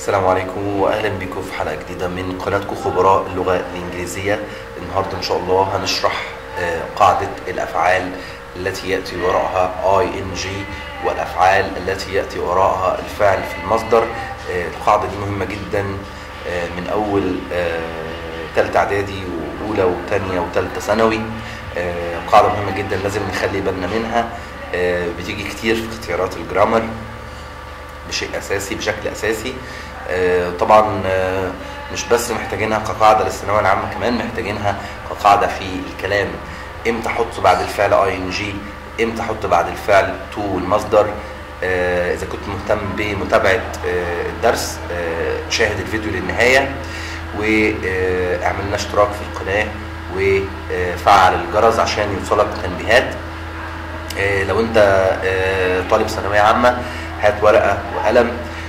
السلام عليكم واهلا بكم في حلقه جديده من قناتكم خبراء اللغه الانجليزيه النهارده ان شاء الله هنشرح آه، قاعده الافعال التي ياتي وراءها ing والافعال التي ياتي وراءها الفعل في المصدر آه، القاعده دي مهمه جدا آه، من اول ثالثه اعدادي واولى وثانيه وثالثه ثانوي آه، قاعده مهمه جدا لازم نخلي بالنا منها آه، بتيجي كتير في اختيارات الجرامر بشيء اساسي بشكل اساسي آه، طبعا آه، مش بس محتاجينها كقاعده للثانويه العامه كمان محتاجينها كقاعده في الكلام امتى احط بعد الفعل اي ان جي امتى احط بعد الفعل تو المصدر آه، اذا كنت مهتم بمتابعه آه، الدرس آه، شاهد الفيديو للنهايه واعمل لنا اشتراك في القناه وفعل الجرس عشان يوصلك تنبيهات آه، لو انت آه، طالب ثانويه عامه هات ورقه وقلم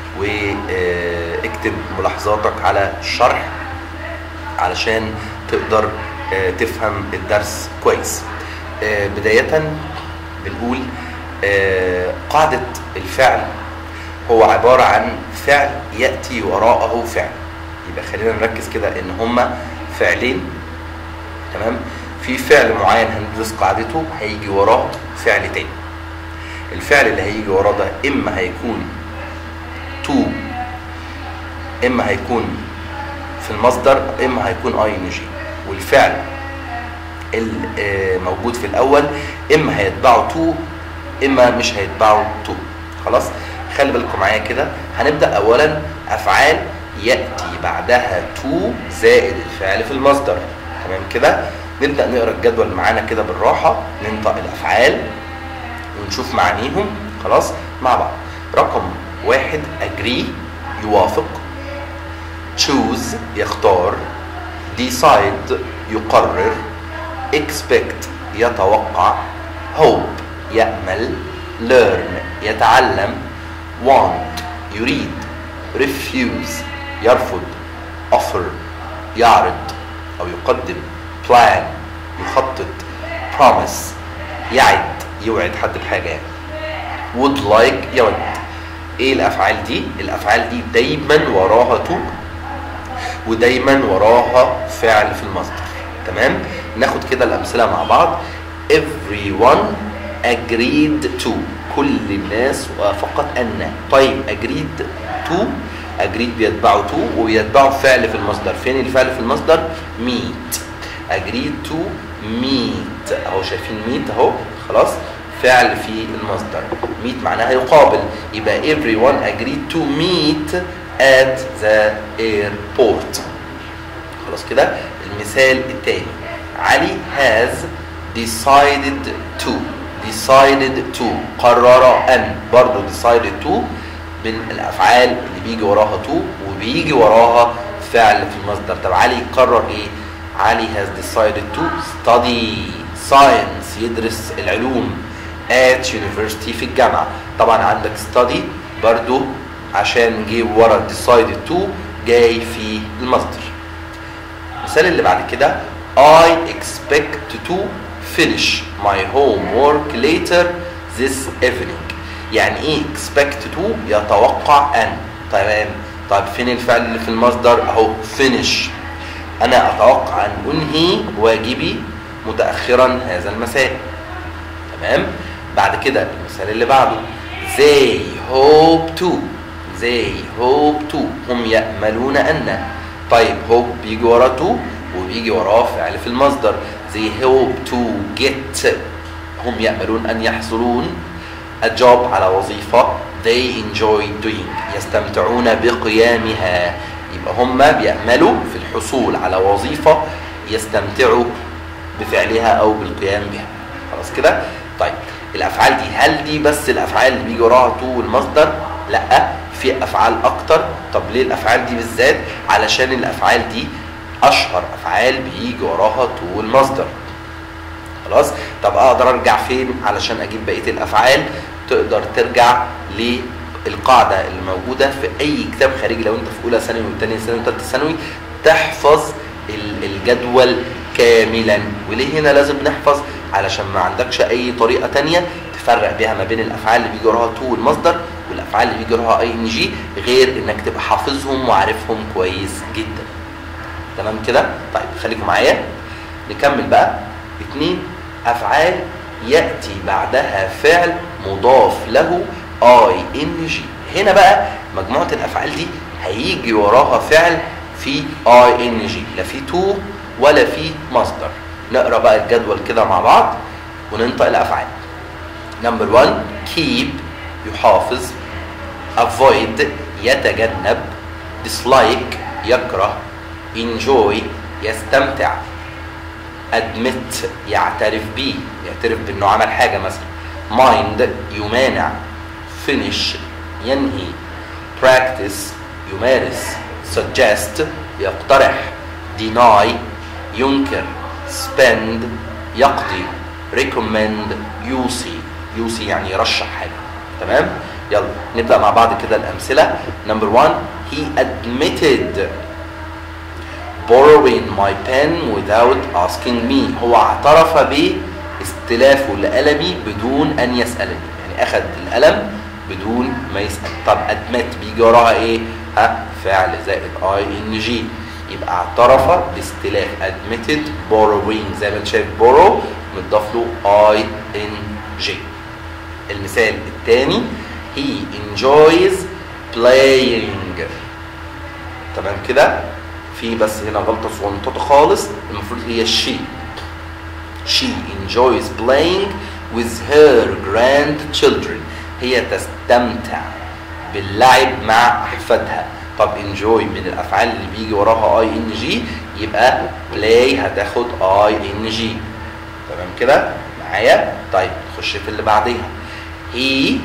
واكتب ملاحظاتك على الشرح علشان تقدر آه، تفهم الدرس كويس آه، بدايه بنقول آه، قاعده الفعل هو عباره عن فعل ياتي وراءه فعل يبقى خلينا نركز كده ان هما فعلين تمام في فعل معين هندرس قاعدته هيجي وراه فعل تاني الفعل اللي هيجي وراه ده اما هيكون تو اما هيكون في المصدر اما هيكون اي ان جي والفعل الموجود في الاول اما هيتبعه تو اما مش هيتبعه تو خلاص خلي بالكم معايا كده هنبدا اولا افعال ياتي بعدها تو زائد الفعل في المصدر تمام كده نبدا نقرا الجدول معانا كده بالراحه ننطق الافعال ونشوف معانيهم خلاص مع بعض رقم واحد agree يوافق choose يختار decide يقرر expect يتوقع hope يأمل learn يتعلم want يريد refuse يرفض offer يعرض أو يقدم plan يخطط promise يعد يوعد حد بحاجة يعني would like يود ايه الافعال دي الافعال دي دايما وراها تو ودايما وراها فعل في المصدر تمام ناخد كده الامثله مع بعض everyone agreed to كل الناس وافقت ان طيب agreed to agreed بيتبعوا to وبيتبعوا فعل في المصدر فين الفعل في المصدر meet agreed to meet اهو شايفين meet اهو خلاص فعل في المصدر meet معناها يقابل يبقى everyone agreed to meet at the airport خلاص كده المثال الثاني علي has decided to decided to قرر ان برضه decided to من الافعال اللي بيجي وراها to وبيجي وراها فعل في المصدر طب علي قرر ايه علي has decided to study science يدرس العلوم at university في الجامعة طبعا عندك study برضو عشان جه ورا decided to جاي في المصدر المثال اللي بعد كده I expect to finish my homework later this evening يعني ايه expect to يتوقع ان تمام طيب فين الفعل اللي في المصدر اهو finish انا اتوقع ان انهي واجبي متاخرا هذا المساء تمام بعد كده المثال اللي بعده they hope to they hope to هم يأملون أن طيب hope بيجي وراه to وبيجي وراه فعل في المصدر they hope to get هم يأملون أن يحصلون a job على وظيفة they enjoy doing يستمتعون بقيامها يبقى هم بيأملوا في الحصول على وظيفة يستمتعوا بفعلها أو بالقيام بها خلاص كده طيب الافعال دي هل دي بس الافعال اللي بيجي وراها تو والمصدر لا في افعال اكتر طب ليه الافعال دي بالذات علشان الافعال دي اشهر افعال بيجي وراها تو والمصدر خلاص طب اقدر ارجع فين علشان اجيب بقيه الافعال تقدر ترجع للقاعده اللي موجوده في اي كتاب خارجي لو انت في اولى ثانوي وثانيه ثانوي وثالثه ثانوي تحفظ ال- الجدول كاملا وليه هنا لازم نحفظ علشان ما عندكش اي طريقه تانية تفرق بيها ما بين الافعال اللي بيجي وراها تو والمصدر والافعال الافعال اللي بيجي وراها اي ان جي غير انك تبقى حافظهم وعارفهم كويس جدا تمام كده طيب خليكم معايا نكمل بقى اتنين افعال ياتي بعدها فعل مضاف له اي ان جي هنا بقى مجموعه الافعال دي هيجي وراها فعل في اي ان جي لا في تو ولا في مصدر نقرا بقى الجدول كده مع بعض وننطق الافعال نمبر 1 keep يحافظ avoid يتجنب dislike يكره enjoy يستمتع admit يعترف بيه يعترف بانه عمل حاجه مثلا mind يمانع finish ينهي practice يمارس suggest يقترح deny ينكر spend يقضي recommend يوصي يوصي يعني يرشح حاجه تمام يلا نبدا مع بعض كده الامثله نمبر 1 he admitted borrowing my pen without asking me هو اعترف باستلافه لقلمي بدون ان يسالني يعني اخذ القلم بدون ما يسال طب admit بيجي وراها ايه ها فعل زائد اي ان جي يبقى اعترف باستلاف admitted borrowing زي ما انت شايف borrow متضاف له اي ان جي المثال الثاني he enjoys playing تمام كده في بس هنا غلطه صغنطوطه خالص المفروض هي she she enjoys playing with her grandchildren هي تستمتع باللعب مع احفادها طب enjoy من الافعال اللي بيجي وراها اي ان جي يبقى play هتاخد اي ان جي تمام كده معايا طيب نخش في اللي بعديها he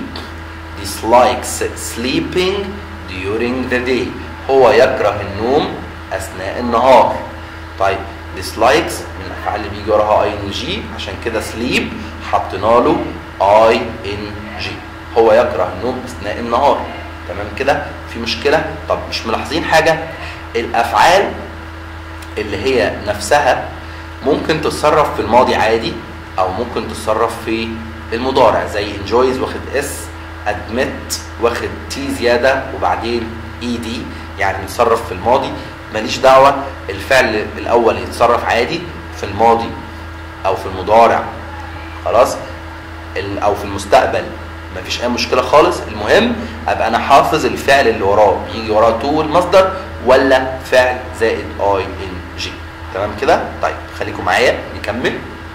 dislikes sleeping during the day هو يكره النوم اثناء النهار طيب dislikes من الافعال اللي بيجي وراها اي ان جي عشان كده sleep حطينا له اي ان جي هو يكره النوم اثناء النهار تمام كده في مشكله طب مش ملاحظين حاجه الافعال اللي هي نفسها ممكن تتصرف في الماضي عادي او ممكن تتصرف في المضارع زي enjoys واخد اس admit واخد تي زياده وبعدين اي دي يعني نتصرف في الماضي ماليش دعوه الفعل الاول يتصرف عادي في الماضي او في المضارع خلاص ال- او في المستقبل مفيش اي مشكله خالص المهم ابقى انا حافظ الفعل اللي وراه بيجي وراه تو المصدر ولا فعل زائد اي ان جي تمام كده طيب خليكم معايا نكمل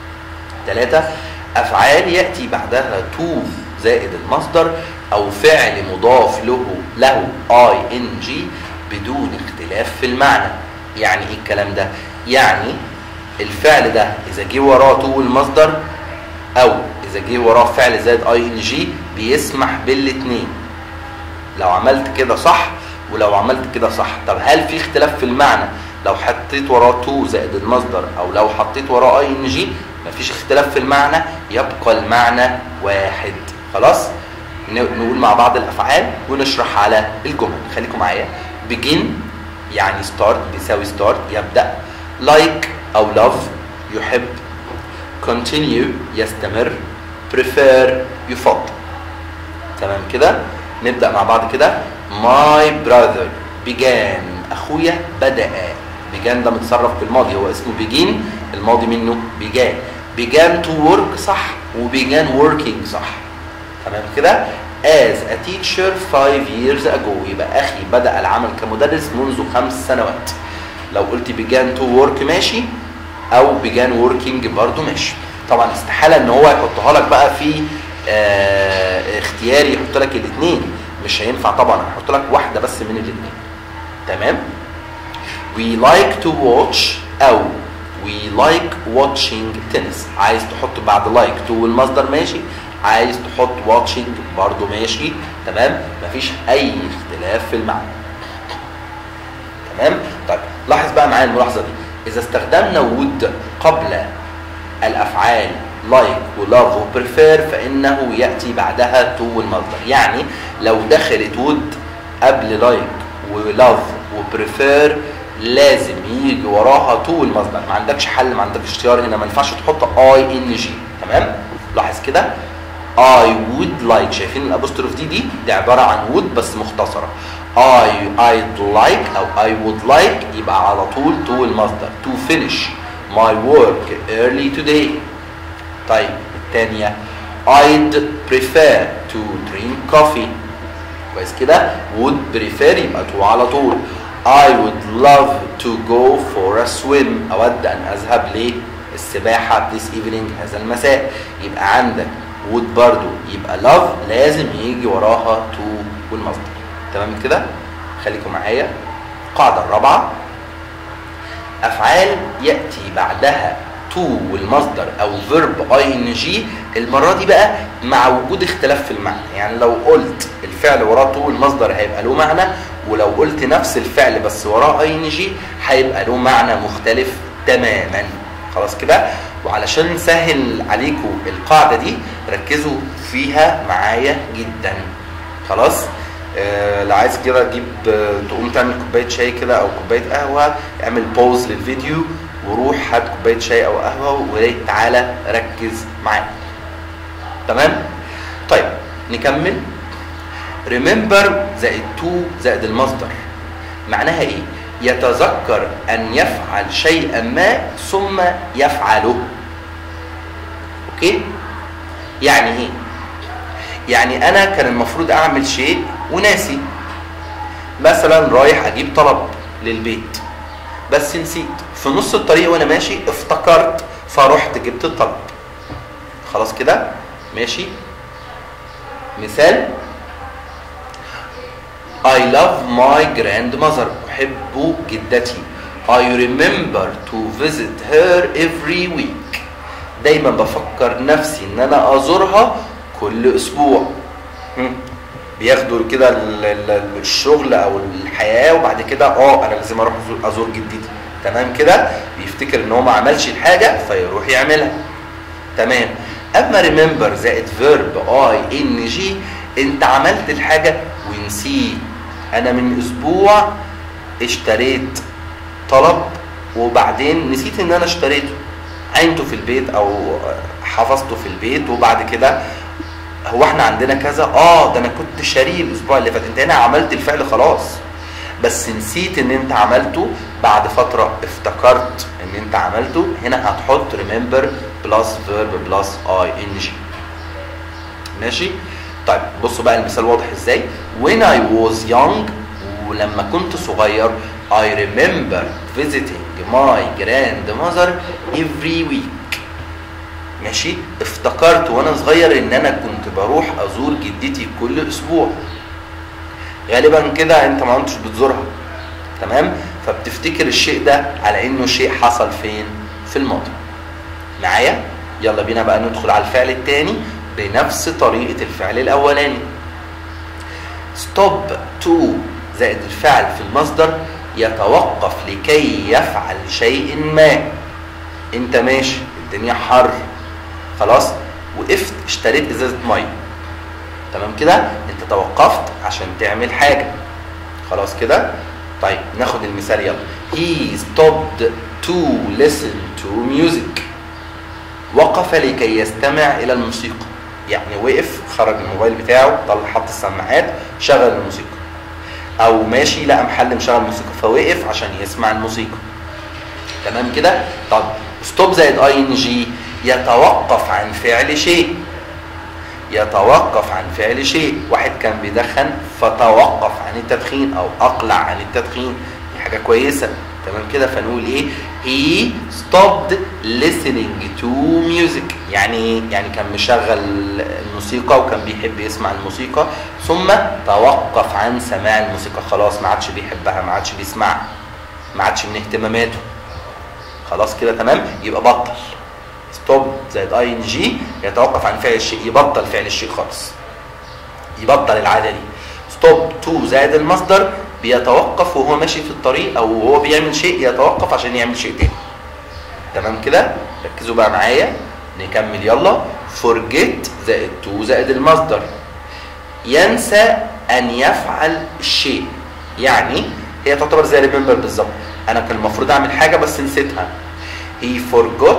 ثلاثة أفعال يأتي بعدها تو زائد المصدر أو فعل مضاف له له اي ان جي بدون اختلاف في المعنى يعني ايه الكلام ده يعني الفعل ده اذا جه وراه تو المصدر او اذا جه وراه فعل زائد اي ان جي بيسمح بالاثنين لو عملت كده صح ولو عملت كده صح طب هل في اختلاف في المعنى لو حطيت وراه تو زائد المصدر او لو حطيت وراه اي ان جي مفيش اختلاف في المعنى يبقى المعنى واحد خلاص ن- نقول مع بعض الافعال ونشرح على الجمل خليكم معايا begin يعني start بيساوي start يبدا like او love يحب continue يستمر prefer يفضل تمام كده نبدا مع بعض كده my brother began اخويا بدا began ده متصرف بالماضي هو اسمه begin الماضي منه began began to work صح وbegan working صح تمام كده as a teacher five years ago يبقى اخي بدا العمل كمدرس منذ خمس سنوات لو قلت began to work ماشي او began working برضو ماشي طبعا استحاله ان هو يحطها لك بقى في آه اختياري يحط لك الاثنين مش هينفع طبعا هحط لك واحده بس من الاثنين تمام we like to watch او we like watching tennis عايز تحط بعد like to المصدر ماشي عايز تحط watching برضو ماشي تمام مفيش اي اختلاف في المعنى تمام طيب لاحظ بقى معايا الملاحظه دي اذا استخدمنا would قبل الافعال like ولove وبريفير فانه ياتي بعدها to المصدر يعني لو دخلت would قبل like ولove وبريفير لازم يجي وراها to المصدر ما عندكش حل ما عندكش اختيار هنا ما ينفعش تحط اي ان جي تمام لاحظ كده I would like شايفين الابوستروف دي دي دي عباره عن would بس مختصره I I'd like او I would like يبقى على طول to المصدر to finish my work early today طيب الثانيه I'd prefer to drink coffee كويس كده would prefer يبقى to على طول I would love to go for a swim أود أن أذهب للسباحة this evening هذا المساء يبقى عندك would برضو يبقى love لازم يجي وراها to والمصدر تمام كده خليكم معايا القاعدة الرابعة أفعال يأتي بعدها to والمصدر أو verb ing المرة دي بقى مع وجود اختلاف في المعنى يعني لو قلت الفعل وراه to والمصدر هيبقى له معنى ولو قلت نفس الفعل بس وراه ing هيبقى له معنى مختلف تماما خلاص كده وعلشان نسهل عليكم القاعدة دي ركزوا فيها معايا جدا خلاص آه لو عايز كده تجيب آه، تقوم تعمل كوبايه شاي كده او كوبايه قهوه اعمل بوز للفيديو وروح هات كوبايه شاي او قهوه وتعالى ركز معايا تمام طيب نكمل remember زائد to زائد المصدر معناها ايه يتذكر ان يفعل شيئا ما ثم يفعله اوكي يعني ايه يعني انا كان المفروض اعمل شيء وناسي مثلا رايح اجيب طلب للبيت بس نسيت في نص الطريق وانا ماشي افتكرت فرحت جبت الطلب خلاص كده ماشي مثال I love my grandmother أحب جدتي I remember to visit her every week دايما بفكر نفسي ان انا ازورها كل اسبوع هم. بياخدوا كده ال- ال- الشغل او الحياه وبعد كده اه انا لازم اروح أزور- ازور جدتي تمام كده بيفتكر ان هو ما عملش الحاجه فيروح يعملها تمام اما ريمبر زائد فيرب اي ان جي انت عملت الحاجه ونسيت انا من اسبوع اشتريت طلب وبعدين نسيت ان انا اشتريته عينته في البيت او حفظته في البيت وبعد كده هو احنا عندنا كذا اه ده انا كنت شاريه الاسبوع اللي فات انت هنا عملت الفعل خلاص بس نسيت ان انت عملته بعد فتره افتكرت ان انت عملته هنا هتحط remember بلس verb بلس اي ان جي ماشي طيب بصوا بقى المثال واضح ازاي when I was young ولما كنت صغير I remember visiting my grandmother every week ماشي افتكرت وانا صغير ان انا كنت بروح ازور جدتي كل اسبوع غالبا كده انت ما كنتش بتزورها تمام فبتفتكر الشيء ده على انه شيء حصل فين في الماضي معايا يلا بينا بقى ندخل على الفعل الثاني بنفس طريقة الفعل الأولاني stop to زائد الفعل في المصدر يتوقف لكي يفعل شيء ما انت ماشي الدنيا حر خلاص وقفت اشتريت ازازة مية تمام كده انت توقفت عشان تعمل حاجة خلاص كده طيب ناخد المثال يلا he stopped to listen to music وقف لكي يستمع الى الموسيقى يعني وقف خرج الموبايل بتاعه طلع حط السماعات شغل الموسيقى او ماشي لقى محل مشغل موسيقى فوقف عشان يسمع الموسيقى تمام كده طب ستوب زائد اي ان جي يتوقف عن فعل شيء يتوقف عن فعل شيء واحد كان بيدخن فتوقف عن التدخين او اقلع عن التدخين دي حاجه كويسه تمام كده فنقول ايه he stopped listening to music يعني ايه يعني كان مشغل الموسيقى وكان بيحب يسمع الموسيقى ثم توقف عن سماع الموسيقى خلاص ما عادش بيحبها ما عادش بيسمعها ما عادش من اهتماماته خلاص كده تمام يبقى بطل ستوب زائد اي ان جي يتوقف عن فعل الشيء يبطل فعل الشيء خالص يبطل العاده دي ستوب تو زائد المصدر بيتوقف وهو ماشي في الطريق او وهو بيعمل شيء يتوقف عشان يعمل شيء تاني تمام كده ركزوا بقى معايا نكمل يلا forget زائد تو زائد المصدر ينسى ان يفعل الشيء يعني هي تعتبر زي ريمبر بالظبط انا كان المفروض اعمل حاجه بس نسيتها he forgot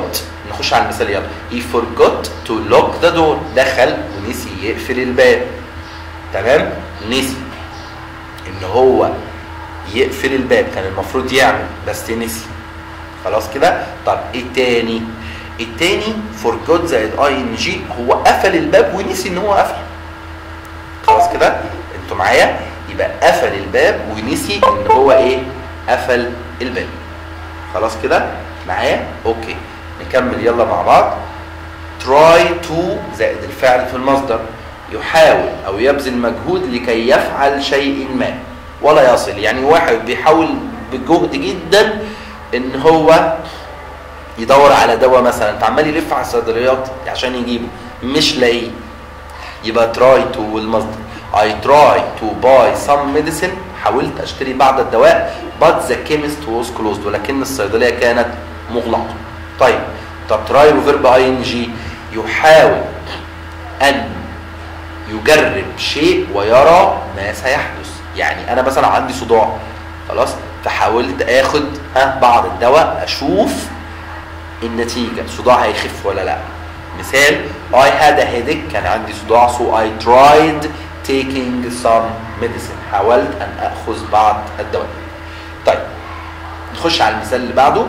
نخش على المثال يلا he forgot to lock the door دخل ونسي يقفل الباب تمام نسي ان هو يقفل الباب كان المفروض يعمل بس نسي خلاص كده طب ايه التاني التاني forgot زائد اي ان جي هو قفل الباب ونسي ان هو قفل خلاص كده انتوا معايا يبقى قفل الباب ونسي ان هو ايه قفل الباب خلاص كده معايا اوكي نكمل يلا مع بعض try to زائد الفعل في المصدر يحاول او يبذل مجهود لكي يفعل شيء ما ولا يصل يعني واحد بيحاول بجهد جدا ان هو يدور على دواء مثلا انت عمال يلف على الصيدليات عشان يجيبه مش لاقيه يبقى try to والمصدر I try to buy some medicine حاولت اشتري بعض الدواء but the chemist was closed ولكن الصيدليه كانت مغلقه طيب طب try وفيرب اي ان جي يحاول ان يجرب شيء ويرى ما سيحدث يعني انا مثلا عندي صداع خلاص فحاولت اخد ها بعض الدواء اشوف النتيجه الصداع هيخف ولا لا مثال I had a headache كان عندي صداع so I tried taking some medicine حاولت ان اخذ بعض الدواء طيب نخش على المثال اللي بعده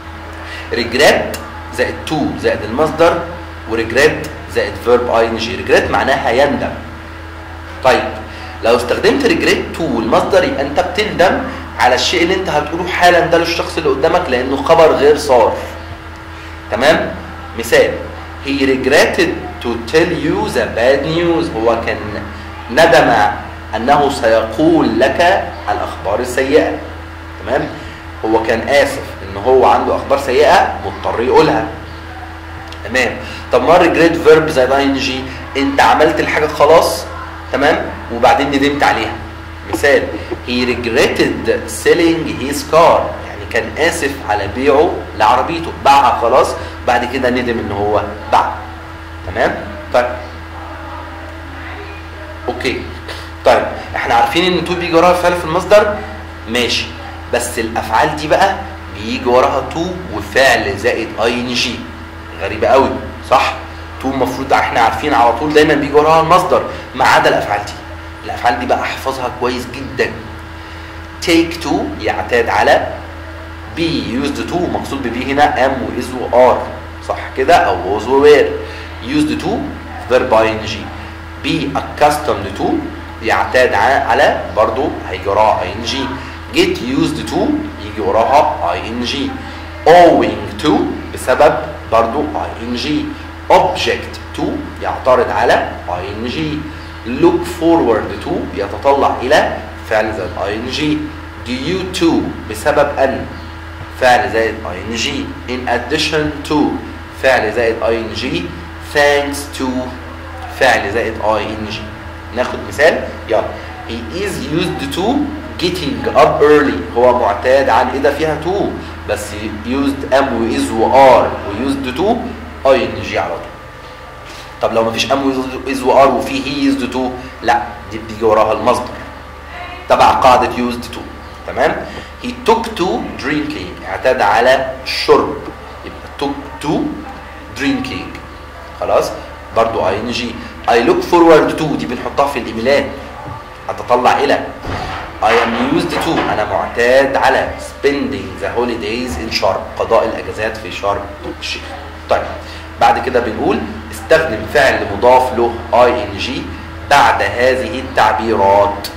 regret زائد to زائد المصدر وريجريت زائد فيرب اي ان جي ريجريت معناها يندم طيب لو استخدمت ريجريت تو المصدر يبقى انت بتندم على الشيء اللي انت هتقوله حالا ده للشخص اللي قدامك لانه خبر غير صار تمام مثال he regretted to tell you the bad news هو كان ندم انه سيقول لك الاخبار السيئه تمام هو كان اسف ان هو عنده اخبار سيئه مضطر يقولها تمام طب ما ريجريت فيرب زي اي ان جي انت عملت الحاجه خلاص تمام وبعدين ندمت عليها مثال he regretted selling his car يعني كان اسف على بيعه لعربيته باعها خلاص بعد كده ندم ان هو باع تمام طيب اوكي طيب احنا عارفين ان تو بيجي وراها فعل في المصدر ماشي بس الافعال دي بقى بيجي وراها تو وفعل زائد اي ان جي غريبه قوي صح تو المفروض احنا عارفين على طول دايما بيجي وراها المصدر ما عدا الافعال دي الافعال دي بقى احفظها كويس جدا take to يعتاد على be used to مقصود ببي هنا am و is و are صح كده او was و were used to verb ing be accustomed to يعتاد على برضو هيجي وراها ing get used to يجي وراها ing owing to بسبب برضو ing object to يعترض على ing look forward to يتطلع الى فعل زائد ing due to بسبب ان فعل زائد ing in addition to فعل زائد ing thanks to فعل زائد ing ناخد مثال يلا he is used to getting up early هو معتاد عن ايه ده فيها to بس used am و is و are و used to ing على طول طب لو مفيش am و is و are وفي he used to لا دي بيجي وراها المصدر تبع قاعدة used to تمام he took to drinking اعتاد على الشرب يبقى took to drinking خلاص برضو ing I look forward to دي بنحطها في الايميلات هتطلع الى I am used to أنا معتاد على spending the holidays in شرم قضاء الأجازات في شرم الشيخ طيب بعد كده بنقول استخدم فعل مضاف له ing بعد هذه التعبيرات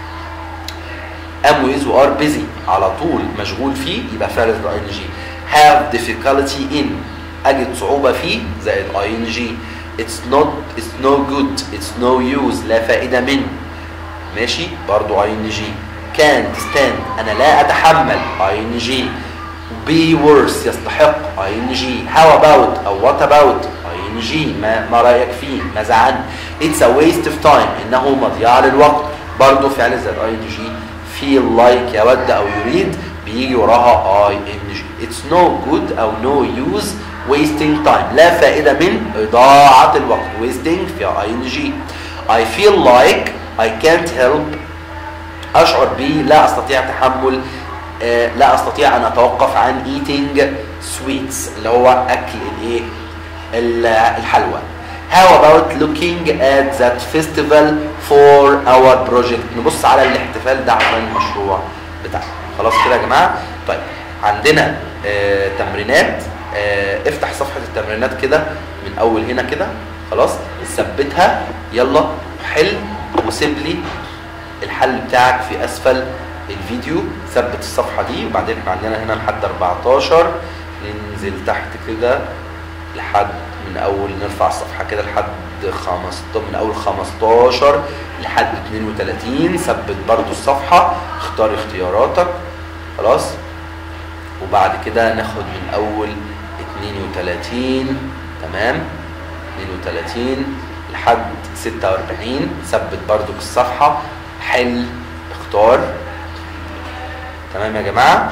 am with و are busy على طول مشغول فيه يبقى فعل ing have difficulty in أجد صعوبة فيه زائد ing it's not it's no good it's no use لا فائدة منه ماشي برضو ing can't stand انا لا اتحمل ing be worse يستحق ing how about او what about ing ما, ما رايك فيه ماذا عنه it's a waste of time انه مضيعة للوقت برضو فعل زائد ing feel like يود او يريد بيجي وراها ing it's no good او no use wasting time لا فائدة من إضاعة الوقت wasting فيها ing I feel like I can't help أشعر بي لا أستطيع تحمل آه لا استطيع ان اتوقف عن eating sweets اللي هو اكل الايه ال- الحلوى How about looking at that festival for our project نبص على الاحتفال ده عشان المشروع بتاعنا خلاص كده يا جماعه طيب عندنا آه تمرينات آه افتح صفحه التمرينات كده من اول هنا كده خلاص ثبتها يلا حل وسيب لي الحل بتاعك في اسفل الفيديو ثبت الصفحه دي وبعدين احنا عندنا هنا لحد 14 ننزل تحت كده لحد من اول نرفع الصفحه كده لحد 15 من اول 15 لحد 32 ثبت برضو الصفحه اختار اختياراتك خلاص وبعد كده ناخد من اول 32 تمام 32 لحد 46 ثبت برضو الصفحه حل اختار تمام يا جماعه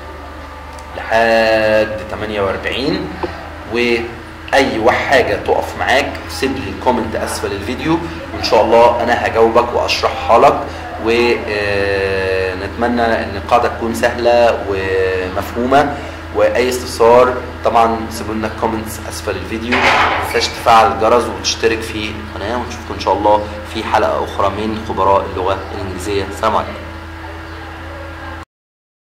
لحد 48 واي حاجه تقف معاك سيب لي كومنت اسفل الفيديو وان شاء الله انا هجاوبك واشرحها لك ونتمنى ان القاعده تكون سهله ومفهومه واي استفسار طبعا سيبوا لنا كومنتس اسفل الفيديو ما تنساش تفعل الجرس وتشترك في القناه ونشوفكم ان شاء الله في حلقه اخرى من خبراء اللغه الانجليزيه سلام عليكم